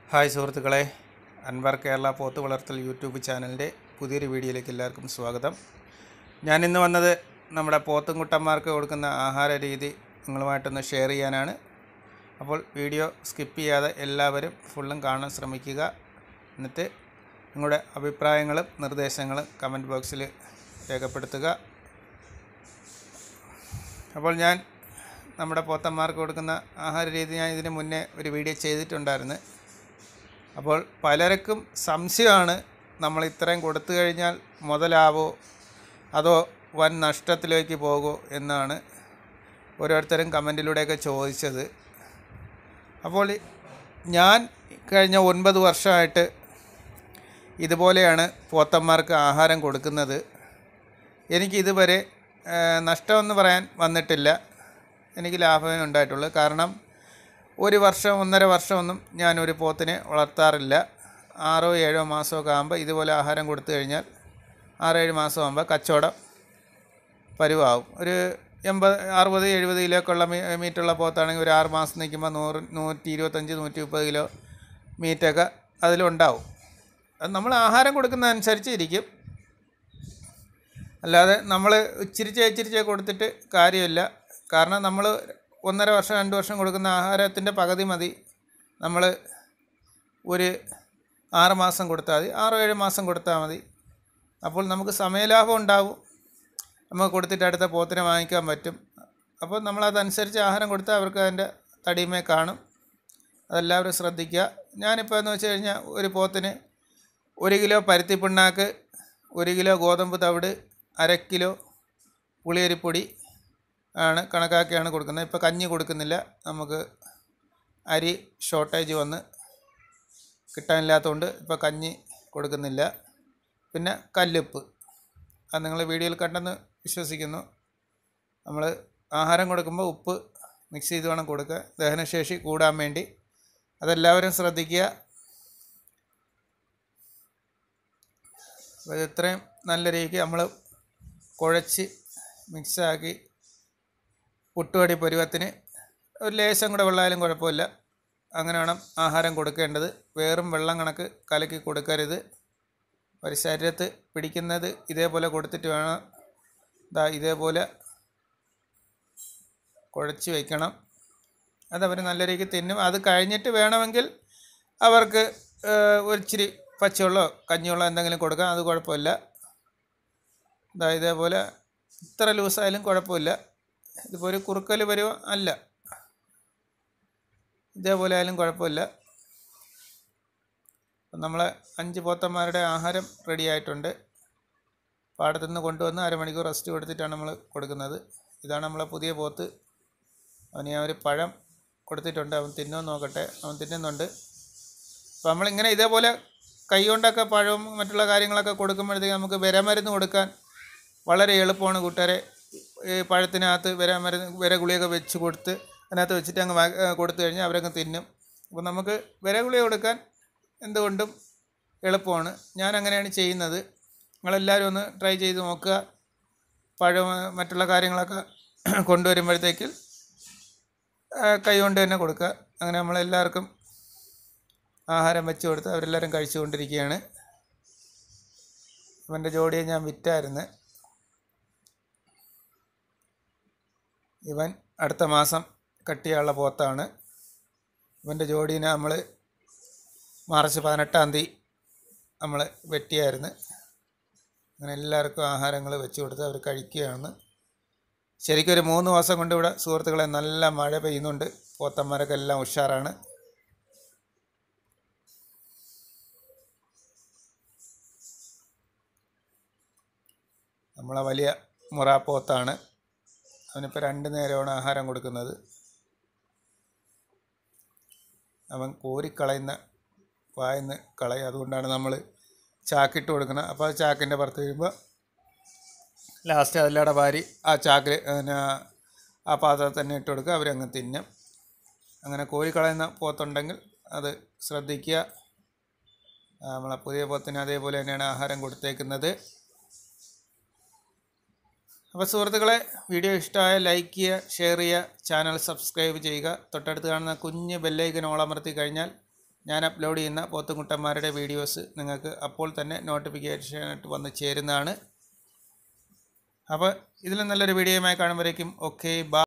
hi സുഹൃത്തുക്കളെ അൻവർ കേരള പോത്ത് വളർത്തൽ യൂട്യൂബ് ചാനലിൻ്റെ പുതിയൊരു വീഡിയോയിലേക്ക് എല്ലാവർക്കും സ്വാഗതം ഞാൻ ഇന്ന് വന്നത് നമ്മുടെ പോത്തുംകുട്ടന്മാർക്ക് കൊടുക്കുന്ന ആഹാര രീതി നിങ്ങളുമായിട്ടൊന്ന് ഷെയർ ചെയ്യാനാണ് അപ്പോൾ വീഡിയോ സ്കിപ്പ് ചെയ്യാതെ എല്ലാവരും ഫുള്ളും കാണാൻ ശ്രമിക്കുക എന്നിട്ട് നിങ്ങളുടെ അഭിപ്രായങ്ങളും നിർദ്ദേശങ്ങളും കമൻറ്റ് ബോക്സിൽ രേഖപ്പെടുത്തുക അപ്പോൾ ഞാൻ നമ്മുടെ പോത്തന്മാർക്ക് കൊടുക്കുന്ന ആഹാര രീതി ഞാൻ ഇതിന് മുന്നേ ഒരു വീഡിയോ ചെയ്തിട്ടുണ്ടായിരുന്നു അപ്പോൾ പലർക്കും സംശയമാണ് നമ്മൾ ഇത്രയും കൊടുത്തു കഴിഞ്ഞാൽ മുതലാവോ അതോ വൻ നഷ്ടത്തിലേക്ക് പോകുമോ എന്നാണ് ഓരോരുത്തരും കമൻറ്റിലൂടെയൊക്കെ ചോദിച്ചത് അപ്പോൾ ഞാൻ കഴിഞ്ഞ ഒൻപത് വർഷമായിട്ട് ഇതുപോലെയാണ് പോത്തന്മാർക്ക് ആഹാരം കൊടുക്കുന്നത് എനിക്ക് ഇതുവരെ ഏഹ്, നഷ്ടമെന്ന് പറയാൻ വന്നിട്ടില്ല എനിക്ക് ലാഭമേ ഉണ്ടായിട്ടുള്ളൂ കാരണം ഒരു വർഷം ഒന്നര വർഷമൊന്നും ഞാനൊരു പോത്തിനെ വളർത്താറില്ല ആറോ ഏഴോ മാസമൊക്കെ ആകുമ്പോൾ ഇതുപോലെ ആഹാരം കൊടുത്തു കഴിഞ്ഞാൽ ആറേഴ് മാസം ആകുമ്പോൾ കച്ചവടം പരുവാകും ഒരു എൺപത് അറുപത് എഴുപത് കിലോ ഒക്കെ ഉള്ള മീ മീറ്റുള്ള പോത്താണെങ്കിൽ ഒരു ആറ് മാസം നിൽക്കുമ്പോൾ നൂറ് നൂറ്റി ഇരുപത്തഞ്ച് നൂറ്റി മുപ്പത് കിലോ മീറ്റൊക്കെ അതിലുണ്ടാവും അത് നമ്മൾ ആഹാരം കൊടുക്കുന്നതനുസരിച്ച് ഇരിക്കും അല്ലാതെ നമ്മൾ ഇച്ചിരിച്ചേ ഇച്ചിരിച്ചേ കൊടുത്തിട്ട് കാര്യമില്ല കാരണം നമ്മൾ ഒന്നര വർഷം രണ്ട് വർഷം കൊടുക്കുന്ന ആഹാരത്തിൻ്റെ പകുതി മതി നമ്മൾ ഒരു ആറ് മാസം കൊടുത്താൽ മതി ആറോ ഏഴ് മാസം കൊടുത്താൽ മതി അപ്പോൾ നമുക്ക് സമയലാഭം ഉണ്ടാവും നമുക്ക് കൊടുത്തിട്ട് അടുത്ത പോത്തിനെ വാങ്ങിക്കാൻ പറ്റും അപ്പോൾ നമ്മളതനുസരിച്ച് ആഹാരം കൊടുത്താൽ അവർക്ക് അതിൻ്റെ തടിമേ കാണും അതെല്ലാവരും ശ്രദ്ധിക്കുക ഞാനിപ്പോൾ എന്ന് വെച്ച് കഴിഞ്ഞാൽ ഒരു പോത്തിന് ഒരു കിലോ പരുത്തി പിണ്ണാക്ക് ഒരു കിലോ ഗോതമ്പ് തവിട് അര കിലോ പുളിയരിപ്പൊടി ആണ് കണക്കാക്കിയാണ് കൊടുക്കുന്നത് ഇപ്പോൾ കഞ്ഞി കൊടുക്കുന്നില്ല നമുക്ക് അരി ഷോർട്ടേജ് വന്ന് കിട്ടാനില്ലാത്തതുകൊണ്ട് ഇപ്പോൾ കഞ്ഞി കൊടുക്കുന്നില്ല പിന്നെ കല്ലുപ്പ് അത് നിങ്ങൾ വീഡിയോയിൽ കണ്ടെന്ന് വിശ്വസിക്കുന്നു നമ്മൾ ആഹാരം കൊടുക്കുമ്പോൾ ഉപ്പ് മിക്സ് ചെയ്ത് വേണം കൊടുക്കുക ദഹനശേഷി കൂടാൻ വേണ്ടി അതെല്ലാവരും ശ്രദ്ധിക്കുക അപ്പോൾ ഇത് ഇത്രയും നല്ല രീതിക്ക് നമ്മൾ കുഴച്ച് മിക്സാക്കി പുട്ടുപടി പരുവത്തിന് ഒരു ലേശം കൂടെ വെള്ളമായാലും കുഴപ്പമില്ല അങ്ങനെ വേണം ആഹാരം കൊടുക്കേണ്ടത് വേറും വെള്ളം കണക്ക് കലക്കി കൊടുക്കരുത് ഒരു ശരീരത്ത് പിടിക്കുന്നത് ഇതേപോലെ കൊടുത്തിട്ട് വേണം ഇതാ ഇതേപോലെ കുഴച്ച് വയ്ക്കണം അതവർ നല്ല രീതിക്ക് തിന്നും അത് കഴിഞ്ഞിട്ട് വേണമെങ്കിൽ അവർക്ക് ഏഹ്, ഒരിച്ചിരി പച്ചവെള്ളമോ കഞ്ഞിവെള്ളമോ എന്തെങ്കിലും കൊടുക്കാം അത് കുഴപ്പമില്ല ഇതാ ഇതേപോലെ ഇത്ര ലൂസായാലും കുഴപ്പമില്ല ഇതിപ്പോൾ ഒരു കുറുക്കൽ വരുമോ അല്ല ഇതേപോലെ ആയാലും കുഴപ്പമില്ല അപ്പം നമ്മളെ അഞ്ച് പോത്തന്മാരുടെ ആഹാരം റെഡി ആയിട്ടുണ്ട് പാടത്തുനിന്ന് കൊണ്ടുവന്ന് അരമണിക്കൂർ റെസ്റ്റ് കൊടുത്തിട്ടാണ് നമ്മൾ കൊടുക്കുന്നത് ഇതാണ് നമ്മളെ പുതിയ പോത്ത് അവന് ഞാൻ ഒരു പഴം കൊടുത്തിട്ടുണ്ട് അവൻ തിന്നോ നോക്കട്ടെ അവൻ തിന്നുന്നുണ്ട് അപ്പോൾ നമ്മളിങ്ങനെ ഇതേപോലെ കൈ കൊണ്ടൊക്കെ പഴവും മറ്റുള്ള കാര്യങ്ങളൊക്കെ കൊടുക്കുമ്പോഴത്തേക്ക് നമുക്ക് വിരമരുന്ന് കൊടുക്കാൻ വളരെ എളുപ്പമാണ് കൂട്ടുകാരെ ഈ പഴത്തിനകത്ത് വിര മരുന്ന് വിര ഗുളിയൊക്കെ വെച്ച് കൊടുത്ത് അതിനകത്ത് വെച്ചിട്ട് അങ്ങ് വാ- ഏഹ് കൊടുത്തു കഴിഞ്ഞാൽ അവരങ്ങ് തിന്നും അപ്പോൾ നമുക്ക് വിര ഗുളിക കൊടുക്കാൻ എന്തുകൊണ്ടും എളുപ്പമാണ് ഞാൻ അങ്ങനെയാണ് ചെയ്യുന്നത് നിങ്ങളെല്ലാവരും ഒന്ന് ട്രൈ ചെയ്ത് നോക്കുക പഴം മറ്റുള്ള കാര്യങ്ങളൊക്കെ കൊണ്ടുവരുമ്പോഴത്തേക്ക് കൈ കൊണ്ട് തന്നെ കൊടുക്കുക അങ്ങനെ നമ്മളെല്ലാവർക്കും ആഹാരം വെച്ച് കൊടുത്ത് അവരെല്ലാവരും കഴിച്ചുകൊണ്ടിരിക്കുകയാണ് ഇവൻ്റെ ജോഡിയെ ഞാൻ വിറ്റായിരുന്നു ഇവൻ അടുത്ത മാസം കട്ടിയുള്ള പോത്താണ് ഇവൻ്റെ ജോഡീനെ നമ്മൾ മാർച്ച് പതിനെട്ടാം തീയതി നമ്മൾ വെട്ടിയായിരുന്നു അങ്ങനെ എല്ലാവർക്കും ആഹാരങ്ങൾ വെച്ച് കൊടുത്ത് അവർ കഴിക്കുകയാണ് ശരിക്കും ഒരു മൂന്ന് മാസം കൊണ്ട് ഇവിടെ സുഹൃത്തുക്കളെ നല്ല മഴ പെയ്യുന്നുണ്ട് പോത്തന്മാരൊക്കെ എല്ലാം ഉഷാറാണ് നമ്മളെ വലിയ മുറാപ്പോത്താണ് അവനിപ്പോൾ രണ്ട് നേരമാണ് ആഹാരം കൊടുക്കുന്നത് അവൻ കോരിക്കളയുന്ന വായന്ന് കളയും അതുകൊണ്ടാണ് നമ്മൾ ചാക്കിട്ട് കൊടുക്കുന്നത് അപ്പോൾ ആ ചാക്കിൻ്റെ പുറത്ത് വീഴുമ്പോൾ ലാസ്റ്റ് അതിലൂടെ വാരി ആ ചാക്കിൽ പിന്നെ ആ പാത്രത്തിൽ തന്നെ ഇട്ട് കൊടുക്കുക അവരങ്ങ് തിന്നും അങ്ങനെ കോരിക്കളയുന്ന പോത്തുണ്ടെങ്കിൽ അത് ശ്രദ്ധിക്കുക ആ, നമ്മളെ പുതിയ പോത്തിന് അതേപോലെ തന്നെയാണ് ആഹാരം കൊടുത്തേക്കുന്നത് അപ്പോൾ സുഹൃത്തുക്കളെ വീഡിയോ ഇഷ്ടമായ ലൈക്ക് ചെയ്യുക ഷെയർ ചെയ്യുക ചാനൽ സബ്സ്ക്രൈബ് ചെയ്യുക തൊട്ടടുത്ത് കാണുന്ന കുഞ്ഞ് ബെല്ലൈക്കൻ ഓളമർത്തി കഴിഞ്ഞാൽ ഞാൻ അപ്ലോഡ് ചെയ്യുന്ന പോത്തുകുട്ടന്മാരുടെ വീഡിയോസ് നിങ്ങൾക്ക് അപ്പോൾ തന്നെ നോട്ടിഫിക്കേഷനായിട്ട് വന്ന് ചേരുന്നതാണ് അപ്പോൾ ഇതിലും നല്ലൊരു വീഡിയോയുമായി കാണുമ്പോഴേക്കും ഓക്കെ ബാ